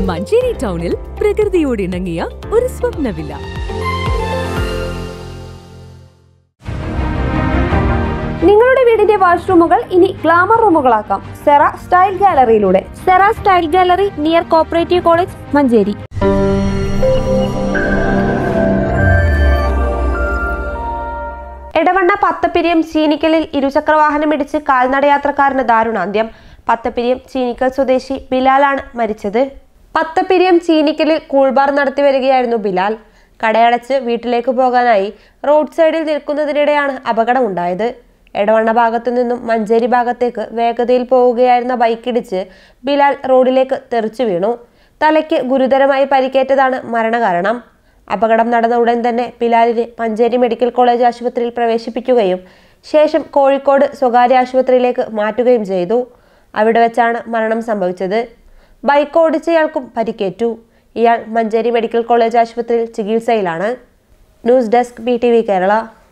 മഞ്ചേരി ടൗണിൽ പ്രകൃതിയോട് ഇണങ്ങിയ ഒരു സ്വപ്ന വില്ല നിങ്ങളുടെ വീടിന്റെ വാഷ്റൂമുകൾ ഇനി ഗ്ലാമർ റൂമുകളാക്കാം സെറ സ്റ്റൈൽ ഗാലറിയിലൂടെ Sera style gallery near cooperative college Manjeri Edavanna Pathappiriyam ചീനിക്കലിൽ ഇരുചക്രവാഹനമിടിച്ച് കാൽനടയാത്രക്കാരന് ദാരുണാന്ത്യം പത്തപ്പിരിയം ചീനിക്കൽ സ്വദേശി ബിലാലാണ് മരിച്ചത് പത്തപ്പിരിയം ചീനിക്കലിൽ കൂൾബാർ നടത്തി വരികയായിരുന്നു ബിലാൽ കടയടച്ച് വീട്ടിലേക്ക് പോകാനായി റോഡ് സൈഡിൽ നിൽക്കുന്നതിനിടെയാണ് അപകടമുണ്ടായത് എടവണ്ണ ഭാഗത്തു നിന്നും മഞ്ചേരി ഭാഗത്തേക്ക് വേഗതയിൽ പോവുകയായിരുന്ന ബൈക്കിടിച്ച് ബിലാൽ റോഡിലേക്ക് തെറിച്ചു വീണു തലയ്ക്ക് ഗുരുതരമായി പരിക്കേറ്റതാണ് മരണകാരണം അപകടം നടന്ന ഉടൻ തന്നെ ബിലാലിനെ മഞ്ചേരി മെഡിക്കൽ കോളേജ് ആശുപത്രിയിൽ പ്രവേശിപ്പിക്കുകയും ശേഷം കോഴിക്കോട് സ്വകാര്യ ആശുപത്രിയിലേക്ക് മാറ്റുകയും ചെയ്തു അവിടെ വെച്ചാണ് മരണം സംഭവിച്ചത് ബൈക്ക് ഓടിച്ചയാൾക്കും പരിക്കേറ്റു ഇയാൾ മഞ്ചേരി മെഡിക്കൽ കോളേജ് ആശുപത്രിയിൽ ചികിത്സയിലാണ് ന്യൂസ് ഡെസ്ക് ബി കേരള